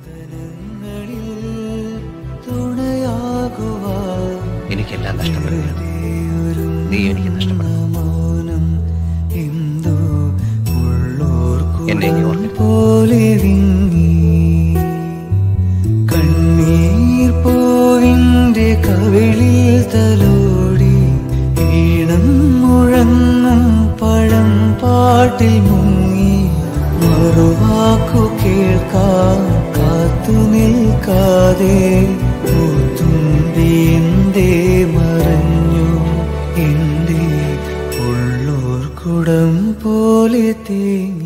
എനിക്കെല്ലാം നഷ്ടപ്പെടുകയാണ് നീ എനിക്ക് നഷ്ടപ്പെടുന്നു മൗനം എന്തോ എന്നെ ഇനി ഓർക്കരുത്. പോലെ വിങ്ങി കണ്ണീർ പൂവിന്റെ കവിളിൽ തലോടി ഈണം മുഴങ്ങും പഴം പാട്ടിൽ മുങ്ങി മറുവാക്കു കേൾക്കാൻ കാത്തു നിൽക്കാതെ മുത്തുമ്പേന്തേ മറഞ്ഞു എന്റെ ഉള്ളോർ കുടം പോലെ തേങ്ങി